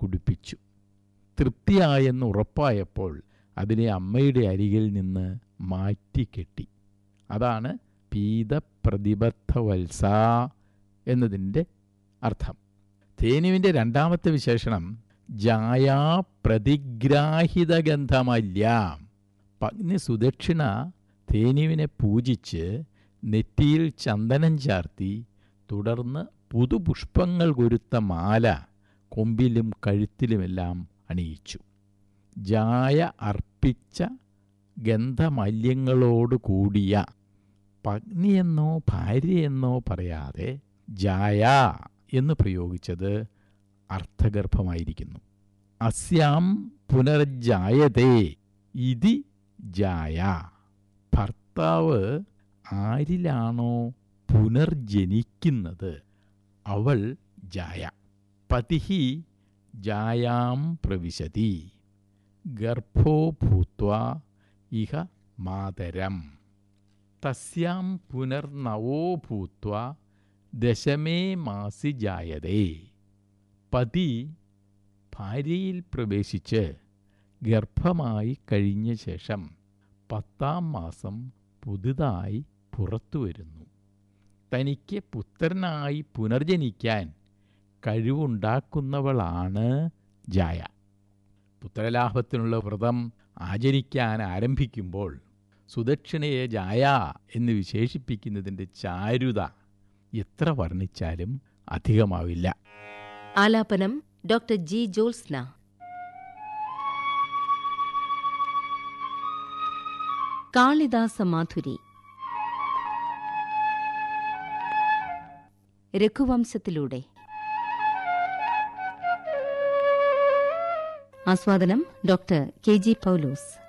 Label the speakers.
Speaker 1: കുടിപ്പിച്ചു തൃപ്തിയായെന്ന് ഉറപ്പായപ്പോൾ അതിനെ അമ്മയുടെ അരികിൽ നിന്ന് മാറ്റിക്കെട്ടി അതാണ് പീതപ്രതിബദ്ധ വത്സ എന്നതിൻ്റെ അർത്ഥം തേനുവിൻ്റെ രണ്ടാമത്തെ വിശേഷണം ജായാ പ്രതിഗ്രാഹിത ഗന്ധമല്ല പത്നി സുദക്ഷിണ തേനുവിനെ പൂജിച്ച് നെറ്റിയിൽ ചന്ദനം ചാർത്തി തുടർന്ന് പുതുപുഷ്പങ്ങൾ കൊരുത്ത മാല കൊമ്പിലും കഴുത്തിലുമെല്ലാം അണിയിച്ചു ജായ അർപ്പിച്ച ഗന്ധമല്യങ്ങളോട് കൂടിയ പത്നിയെന്നോ ഭാര്യയെന്നോ പറയാതെ ജായ എന്ന് പ്രയോഗിച്ചത് അർത്ഥഗർഭമായിരിക്കുന്നു അസ്യാം പുനർജായതേ ഇതി ജായ ഭർത്താവ് ആരിലാണോ പുനർജനിക്കുന്നത് അവൾ ജായ പതിഹി ജായാം പ്രവിശതി ഗർഭോ ഭൂത്വ ഇഹ മാതരം തസ്യാം പുനർനവോ ഭൂത്വ ദശമേ മാസി ജായതേ പതി ഭാര്യയിൽ പ്രവേശിച്ച് ഗർഭമായി കഴിഞ്ഞ ശേഷം പത്താം മാസം പുതുതായി പുറത്തു വരുന്നു തനിക്ക് പുത്രനായി പുനർജനിക്കാൻ കഴിവുണ്ടാക്കുന്നവളാണ് ജായ പുത്രലാഭത്തിനുള്ള വ്രതം ആചരിക്കാൻ ആരംഭിക്കുമ്പോൾ സുദക്ഷിണയെ ജായ എന്ന് വിശേഷിപ്പിക്കുന്നതിൻ്റെ ചാരുത എത്ര വർണ്ണിച്ചാലും അധികമാവില്ല
Speaker 2: ആലാപനം ഡോക്ടർ ജി ജോത്സ്ന കാളിദാസ മാധുരി രഘുവംശത്തിലൂടെ ആസ്വാദനം ഡോക്ടർ കെ ജി പൗലോസ്